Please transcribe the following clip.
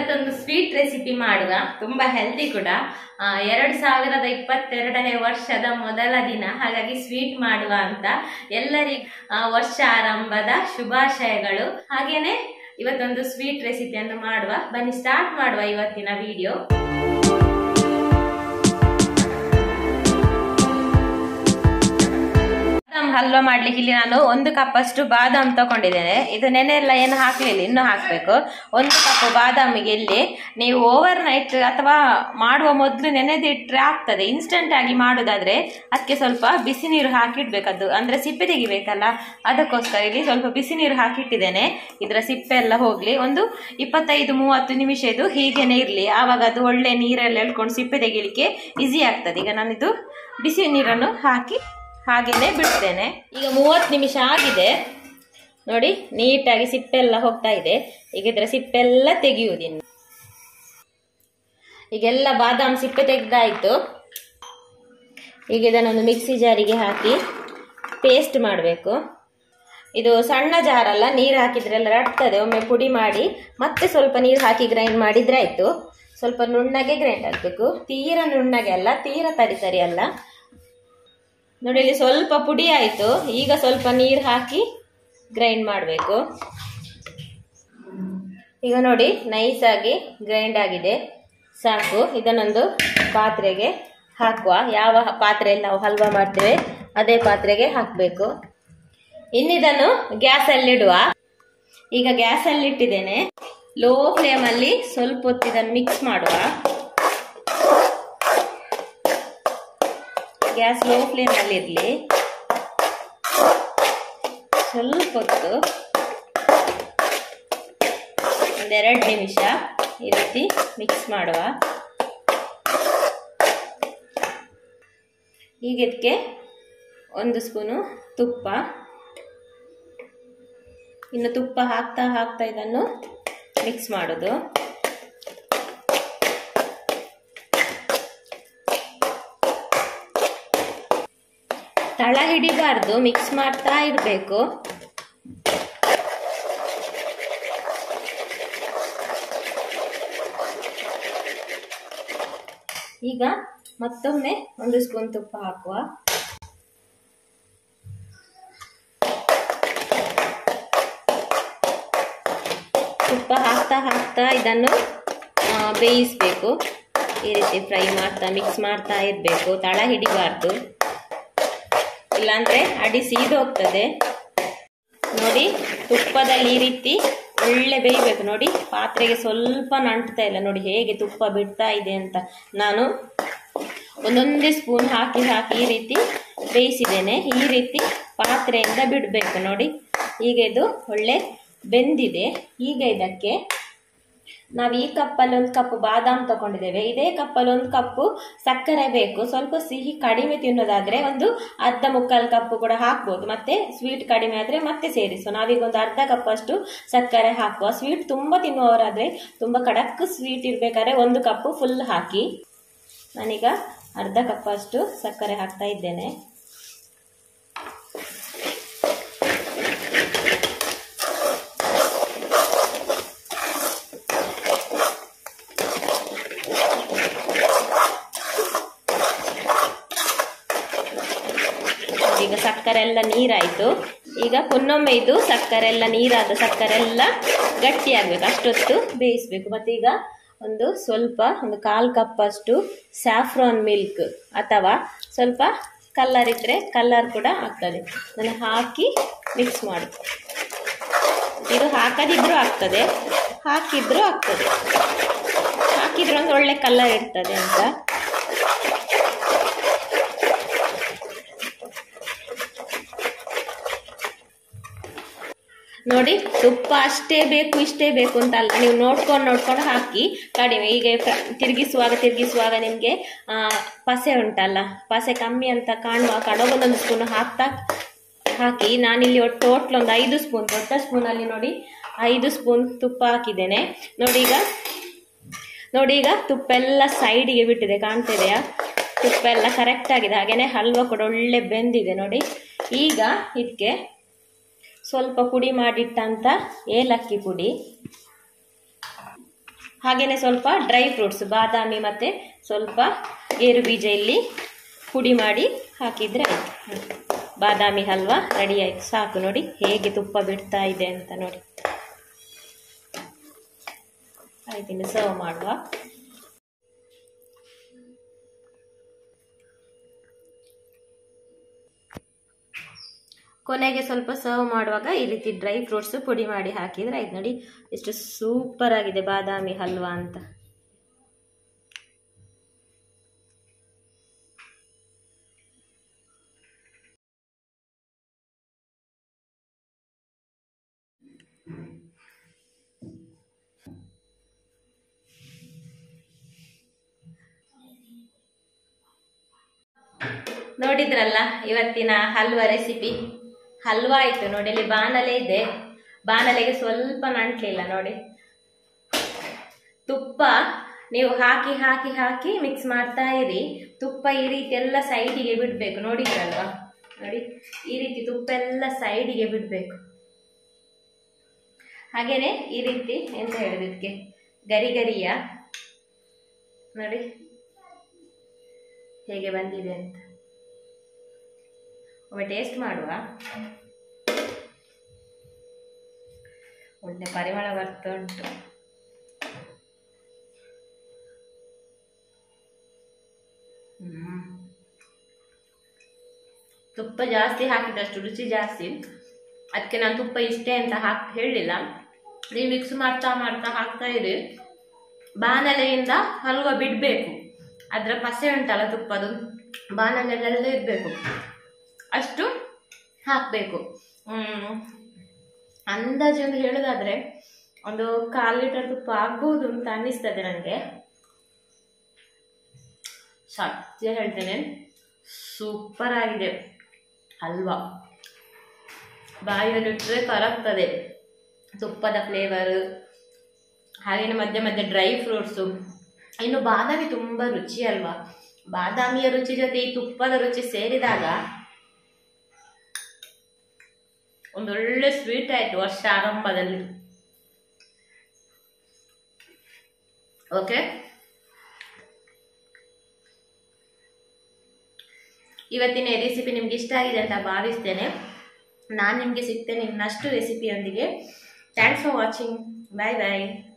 ಇವತ್ತೊಂದು sweet recipe ಮಾಡುವ ತುಂಬಾ ಹೆಲ್ದಿ ಕೂಡ ಆ, ಎರಡು ಸಾವಿರದ ಇಪ್ಪತ್ತೆರಡನೇ ವರ್ಷದ ಮೊದಲ ದಿನ ಹಾಗಾಗಿ ಸ್ವೀಟ್ ಮಾಡುವ ಅಂತ ಎಲ್ಲರಿಗೂ ಆ, ವರ್ಷ ಆರಂಭದ ಶುಭಾಶಯಗಳು ಹಾಗೇನೆ ಇವತ್ತೊಂದು ಸ್ವೀಟ್ ರೆಸಿಪಿಯನ್ನು ಮಾಡುವ ಬನ್ನಿ ಸ್ಟಾರ್ಟ್ ಮಾಡುವ ಇವತ್ತಿನ ವಿಡಿಯೋ ಬಾದಾಮ್ ಹಲ್ವಾ ಮಾಡ್ಲಿಕ್ಕೆ ಇಲ್ಲಿ ನಾನು ಒಂದು ಕಪ್ ಅಷ್ಟು ಬಾದಾಮ್ ತಗೊಂಡಿದ್ದೇನೆ ಇದು ನೆನೆ ಎಲ್ಲ ಏನು ಹಾಕ್ಲಿಲ್ಲ ಇನ್ನು ಹಾಕ್ಬೇಕು ಒಂದು ಕಪ್ ಬಾದಾಮಿಗೆ ಇಲ್ಲಿ ನೀವು ಓವರ್ ನೈಟ್ ಅಥವಾ ಮಾಡುವ ಮೊದಲು ನೆನೆದಿಟ್ರೆ ಆಗ್ತದೆ ಇನ್ಸ್ಟೆಂಟ್ ಆಗಿ ಮಾಡುದಾದ್ರೆ ಅದಕ್ಕೆ ಸ್ವಲ್ಪ ಬಿಸಿ ನೀರು ಹಾಕಿಡ್ಬೇಕದು ಅಂದ್ರೆ ಸಿಪ್ಪೆ ತೆಗಿಬೇಕಲ್ಲ ಅದಕ್ಕೋಸ್ಕರ ಇಲ್ಲಿ ಸ್ವಲ್ಪ ಬಿಸಿ ನೀರು ಹಾಕಿಟ್ಟಿದ್ದೇನೆ ಇದರ ಸಿಪ್ಪೆ ಎಲ್ಲ ಹೋಗ್ಲಿ ಒಂದು ಇಪ್ಪತ್ತೈದು ಮೂವತ್ತು ನಿಮಿಷ ಇದು ಹೀಗೇನೆ ಇರಲಿ ಆವಾಗ ಅದು ಒಳ್ಳೆ ನೀರೆಲ್ಲ ಎಳ್ಕೊಂಡು ಸಿಪ್ಪೆ ತೆಗಿಲಿಕ್ಕೆ ಈಸಿ ಆಗ್ತದೆ ಈಗ ನಾನಿದು ಬಿಸಿ ನೀರನ್ನು ಹಾಕಿ ಹಾಗೇನೆ ಬಿಡ್ತೇನೆ ಈಗ ಮೂವತ್ತು ನಿಮಿಷ ಆಗಿದೆ ನೋಡಿ ನೀಟಾಗಿ ಸಿಪ್ಪೆ ಎಲ್ಲ ಹೋಗ್ತಾ ಇದೆ ಈಗ ಇದರ ಸಿಪ್ಪೆ ಎಲ್ಲ ತೆಗೆಯುವುದಿನ್ನು ಈಗೆಲ್ಲ ಬಾದಾಮ್ ಸಿಪ್ಪೆ ತೆಗೆದಾಯ್ತು ಈಗ ಇದನ್ನೊಂದು ಮಿಕ್ಸಿ ಜಾರಿಗೆ ಹಾಕಿ ಪೇಸ್ಟ್ ಮಾಡಬೇಕು ಇದು ಸಣ್ಣ ಜಾರಲ್ಲ ನೀರು ಹಾಕಿದ್ರೆಲ್ಲ ರಟ್ತದೆ ಒಮ್ಮೆ ಪುಡಿ ಮಾಡಿ ಮತ್ತೆ ಸ್ವಲ್ಪ ನೀರು ಹಾಕಿ ಗ್ರೈಂಡ್ ಮಾಡಿದ್ರೆ ಆಯ್ತು ಸ್ವಲ್ಪ ನುಣ್ಣಗೆ ಗ್ರೈಂಡ್ ಆಗಬೇಕು ತೀರ ನುಣ್ಣಗೆ ಅಲ್ಲ ತೀರ ತರಿ ತರಿ ಅಲ್ಲ ನೋಡಿ ಇಲ್ಲಿ ಸ್ವಲ್ಪ ಪುಡಿ ಆಯಿತು ಈಗ ಸ್ವಲ್ಪ ನೀರು ಹಾಕಿ ಗ್ರೈಂಡ್ ಮಾಡಬೇಕು ಈಗ ನೋಡಿ ನೈಸಾಗಿ ಗ್ರೈಂಡ್ ಆಗಿದೆ ಸಾಕು ಇದನ್ನೊಂದು ಪಾತ್ರೆಗೆ ಹಾಕುವ ಯಾವ ಪಾತ್ರೆಯಲ್ಲಿ ನಾವು ಹಲ್ವಾ ಮಾಡ್ತೇವೆ ಅದೇ ಪಾತ್ರೆಗೆ ಹಾಕಬೇಕು ಇನ್ನಿದನ್ನು ಗ್ಯಾಸಲ್ಲಿಡುವ ಈಗ ಗ್ಯಾಸಲ್ಲಿ ಇಟ್ಟಿದ್ದೇನೆ ಲೋ ಫ್ಲೇಮಲ್ಲಿ ಸ್ವಲ್ಪ ಹೊತ್ತು ಇದನ್ನು ಮಿಕ್ಸ್ ಮಾಡುವ ಗ್ಯಾಸ್ ಲೋ ಫ್ಲೇಮಲ್ಲಿ ಇರಲಿ ಸ್ವಲ್ಪ ಹೊತ್ತು ಒಂದೆರಡು ನಿಮಿಷ ಈ ರೀತಿ ಮಿಕ್ಸ್ ಮಾಡುವ ಈಗ ಇದಕ್ಕೆ ಒಂದು ಸ್ಪೂನು ತುಪ್ಪ ಇನ್ನು ತುಪ್ಪ ಹಾಕ್ತಾ ಹಾಕ್ತಾ ಇದನ್ನು ಮಿಕ್ಸ್ ಮಾಡೋದು ತಳ ಹಿಡಿಬಾರ್ದು ಮಿಕ್ಸ್ ಮಾಡ್ತಾ ಇರಬೇಕು ಈಗ ಮತ್ತೊಮ್ಮೆ ಒಂದು ಸ್ಪೂನ್ ತುಪ್ಪ ಹಾಕುವ ತುಪ್ಪ ಹಾಕ್ತಾ ಹಾಕ್ತಾ ಇದನ್ನು ಆ, ಬೇಯಿಸ್ಬೇಕು ಈ ರೀತಿ ಫ್ರೈ ಮಾಡ್ತಾ ಮಿಕ್ಸ್ ಮಾಡ್ತಾ ಇರಬೇಕು ತಳ ಹಿಡಿಬಾರ್ದು ಇಲ್ಲಾಂದ್ರೆ ಅಡಿ ಸೀದೋಗ್ತದೆ ನೋಡಿ ತುಪ್ಪದಲ್ಲಿ ಈ ರೀತಿ ಒಳ್ಳೆ ಬೇಯಬೇಕು ನೋಡಿ ಪಾತ್ರೆಗೆ ಸ್ವಲ್ಪ ನಂಟ್ತಾ ಇಲ್ಲ ನೋಡಿ ಹೇಗೆ ತುಪ್ಪ ಬಿಡ್ತಾ ಇದೆ ಅಂತ ನಾನು ಒಂದೊಂದೇ ಸ್ಪೂನ್ ಹಾಕಿ ಹಾಕಿ ಈ ರೀತಿ ಬೇಯಿಸಿದ್ದೇನೆ ಈ ರೀತಿ ಪಾತ್ರೆಯಿಂದ ಬಿಡಬೇಕು ನೋಡಿ ಈಗ ಇದು ಒಳ್ಳೆ ಬೆಂದಿದೆ ಈಗ ಇದಕ್ಕೆ ನಾವು ಈ ಕಪ್ಪಲ್ಲಿ ಒಂದು ಕಪ್ ಬಾದಾಮ್ ತಗೊಂಡಿದ್ದೇವೆ ಇದೇ ಕಪ್ಪಲ್ಲಿ ಒಂದು ಕಪ್ಪು ಸಕ್ಕರೆ ಬೇಕು ಸ್ವಲ್ಪ ಸಿಹಿ ಕಡಿಮೆ ತಿನ್ನೋದಾದ್ರೆ ಒಂದು ಅರ್ಧ ಮುಕ್ಕಾಲು ಕಪ್ಪು ಕೂಡ ಹಾಕ್ಬೋದು ಮತ್ತೆ ಸ್ವೀಟ್ ಕಡಿಮೆ ಆದ್ರೆ ಮತ್ತೆ ಸೇರಿಸುವ ನಾವೀಗ ಒಂದು ಅರ್ಧ ಕಪ್ ಅಷ್ಟು ಸಕ್ಕರೆ ಹಾಕುವ ಸ್ವೀಟ್ ತುಂಬಾ ತಿನ್ನುವವರಾದ್ರೆ ತುಂಬಾ ಕಡಕ್ ಸ್ವೀಟ್ ಇರ್ಬೇಕಾದ್ರೆ ಒಂದು ಕಪ್ಪು ಫುಲ್ ಹಾಕಿ ನಾನೀಗ ಅರ್ಧ ಕಪ್ ಅಷ್ಟು ಸಕ್ಕರೆ ಹಾಕ್ತಾ ಇದ್ದೇನೆ ಈಗ ಸಕ್ಕರೆ ಎಲ್ಲ ನೀರಾಯಿತು ಈಗ ಪುನ್ನೊಮ್ಮೆ ಇದು ಸಕ್ಕರೆ ಎಲ್ಲ ನೀರಾದ ಸಕ್ಕರೆ ಎಲ್ಲ ಗಟ್ಟಿ ಆಗ್ಬೇಕು ಅಷ್ಟೊತ್ತು ಬೇಯಿಸ್ಬೇಕು ಮತ್ತೆ ಈಗ ಒಂದು ಸ್ವಲ್ಪ ಒಂದು ಕಾಲು ಕಪ್ ಅಷ್ಟು ಸ್ಯಾಫ್ರಾನ್ ಮಿಲ್ಕ್ ಅಥವಾ ಸ್ವಲ್ಪ ಕಲ್ಲರ್ ಇದ್ರೆ ಕಲ್ಲರ್ ಕೂಡ ಆಗ್ತದೆ ಅದನ್ನು ಹಾಕಿ ಮಿಕ್ಸ್ ಮಾಡಿ ಇದು ಹಾಕದಿದ್ರೂ ಆಗ್ತದೆ ಹಾಕಿದ್ರೂ ಆಗ್ತದೆ ಹಾಕಿದ್ರೆ ಒಂದು ಒಳ್ಳೆ ಕಲ್ಲರ್ ಇರ್ತದೆ ಅಂತ ನೋಡಿ ತುಪ್ಪ ಅಷ್ಟೇ ಬೇಕು ಇಷ್ಟೇ ಬೇಕು ಅಂತ ಅಲ್ಲ ನೀವು ನೋಡ್ಕೊಂಡು ನೋಡ್ಕೊಂಡು ಹಾಕಿ ಕಡಿಮೆ ಈಗ ಫ್ರ- ತಿರುಗಿಸುವಾಗ ತಿರುಗಿಸುವಾಗ ನಿಮಗೆ ಪಸೆ ಉಂಟಲ್ಲ ಪಸೆ ಕಮ್ಮಿ ಅಂತ ಕಾಣುವ ಕಡೆ ಒಂದೊಂದು ಸ್ಪೂನ್ ಹಾಕ್ತಾ ಹಾಕಿ ನಾನಿಲ್ಲಿ ಒಟ್ಟು ಟೋಟ್ಲ್ ಒಂದು ಐದು ಸ್ಪೂನ್ ದೊಡ್ಡ ಸ್ಪೂನಲ್ಲಿ ನೋಡಿ ಐದು ಸ್ಪೂನ್ ತುಪ್ಪ ಹಾಕಿದ್ದೇನೆ ನೋಡಿ ಈಗ ನೋಡಿ ಈಗ ತುಪ್ಪ ಎಲ್ಲ ಸೈಡಿಗೆ ಬಿಟ್ಟಿದೆ ಕಾಣ್ತಿದೆಯಾ ತುಪ್ಪ ಎಲ್ಲ ಕರೆಕ್ಟ್ ಆಗಿದೆ ಹಾಗೇನೆ ಹಲ್ವಾ ಕೂಡ ಒಳ್ಳೆ ಬೆಂದಿದೆ ನೋಡಿ ಈಗ ಇದಕ್ಕೆ ಸ್ವಲ್ಪ ಪುಡಿ ಮಾಡಿಟ್ಟಂತ ಏಲಕ್ಕಿ ಪುಡಿ ಹಾಗೆಯೇ ಸ್ವಲ್ಪ ಡ್ರೈ ಫ್ರೂಟ್ಸ್ ಬಾದಾಮಿ ಮತ್ತು ಸ್ವಲ್ಪ ಗೇರು ಬೀಜ ಇಲ್ಲಿ ಪುಡಿ ಮಾಡಿ ಹಾಕಿದರೆ ಆಯಿತು ಹ್ಮ್. ಬಾದಾಮಿ ಹಲ್ವಾ ರೆಡಿ ಆಯಿತು ಸಾಕು ನೋಡಿ ಹೇಗೆ ತುಪ್ಪ ಬಿಡ್ತಾ ಇದೆ ಅಂತ ನೋಡಿ ಆಯ್ತು ಇನ್ನು ಸರ್ವ್ ಮಾಡುವ ಕೊನೆಗೆ ಸ್ವಲ್ಪ ಸರ್ವ್ ಮಾಡುವಾಗ ಈ ರೀತಿ ಡ್ರೈ ಫ್ರೂಟ್ಸ್ ಪುಡಿ ಮಾಡಿ ಹಾಕಿದ್ರೆ ಆಯ್ತು ನೋಡಿ ಎಷ್ಟು ಸೂಪರ್ ಆಗಿದೆ ಬಾದಾಮಿ ಹಲ್ವಾ ಅಂತ ನೋಡಿದ್ರಲ್ಲ ಇವತ್ತಿನ ಹಲ್ವಾ ರೆಸಿಪಿ ಹಲ್ವಾ ಆಯ್ತು ನೋಡಿ ಅಲ್ಲಿ ಬಾಣಲೆ ಇದೆ ಬಾಣಲೆಗೆ ಸ್ವಲ್ಪ ನಂಟ್ಲಿಲ್ಲ ನೋಡಿ ತುಪ್ಪ ನೀವು ಹಾಕಿ ಹಾಕಿ ಹಾಕಿ ಮಿಕ್ಸ್ ಮಾಡ್ತಾ ಇರಿ ತುಪ್ಪ ಈ ರೀತಿ ಎಲ್ಲ ಸೈಡಿಗೆ ಬಿಡಬೇಕು ನೋಡಿದ್ರಲ್ವಾ ನೋಡಿ ಈ ರೀತಿ ತುಪ್ಪ ಎಲ್ಲ ಸೈಡಿಗೆ ಬಿಡಬೇಕು ಹಾಗೇನೆ ಈ ರೀತಿ ಎಂತ ಹೇಳುದು ಇದಕ್ಕೆ ಗರಿ ಗರಿಯ ನೋಡಿ ಹೇಗೆ ಬಂದಿದೆ ಅಂತ ಒಮ್ಮೆ ಟೇಸ್ಟ್ ಮಾಡುವ ಒಳ್ಳೆ ಪರಿಮಳ ಬರ್ತಾ ಉಂಟು ಹ್ಮ್. ತುಪ್ಪ ಜಾಸ್ತಿ ಹಾಕಿದಷ್ಟು ರುಚಿ ಜಾಸ್ತಿ ಅದಕ್ಕೆ ನಾನು ತುಪ್ಪ ಇಷ್ಟೇ ಅಂತ ಹಾಕಿ ಹೇಳಲಿಲ್ಲ ನೀವು ಮಿಕ್ಸ್ ಮಾಡ್ತಾ ಮಾಡ್ತಾ ಹಾಕ್ತಾ ಇರಿ ಬಾಣಲೆಯಿಂದ ಹಲ್ವ ಬಿಡಬೇಕು ಅದರ ಪಸೆ ಉಂಟಲ್ಲ ತುಪ್ಪದು ಬಾಣಲೆಲ್ಲ ಇರಬೇಕು ಅಷ್ಟು ಹಾಕಬೇಕು ಅಂದಾಜು ಒಂದು ಹೇಳೋದಾದ್ರೆ ಒಂದು ಕಾಲು ಲೀಟರ್ ತುಪ್ಪ ಆಗ್ಬೋದು ಅಂತ ಅನ್ನಿಸ್ತದೆ ನನಗೆ ಸತ್ಯ ಹೇಳ್ತೇನೆ ಸೂಪರ್ ಆಗಿದೆ ಹಲ್ವಾ ಬಾಯಲ್ಲಿ ಇಟ್ಟರೆ ಕರಗ್ತದೆ ತುಪ್ಪದ ಫ್ಲೇವರ್ ಹಾಗೇನೆ ಮಧ್ಯೆ ಮಧ್ಯೆ ಡ್ರೈ ಫ್ರೂಟ್ಸು ಇನ್ನು ಬಾದಾಮಿ ತುಂಬ ರುಚಿ ಅಲ್ವಾ ಬಾದಾಮಿಯ ರುಚಿ ಜೊತೆ ಈ ತುಪ್ಪದ ರುಚಿ ಸೇರಿದಾಗ ಒಂದೊಳ್ಳೆ ಸ್ವೀಟ್ ಆಯ್ತು ವರ್ಷ ಆರಂಭದಲ್ಲಿ ಓಕೆ ಇವತ್ತಿನ ರೆಸಿಪಿ ನಿಮ್ಗೆ ಇಷ್ಟ ಆಗಿದೆ ಅಂತ ಭಾವಿಸ್ತೇನೆ ನಾನು ನಿಮಗೆ ಸಿಗ್ತೇನೆ ಇನ್ನಷ್ಟು ರೆಸಿಪಿಯೊಂದಿಗೆ thanks for watching bye bye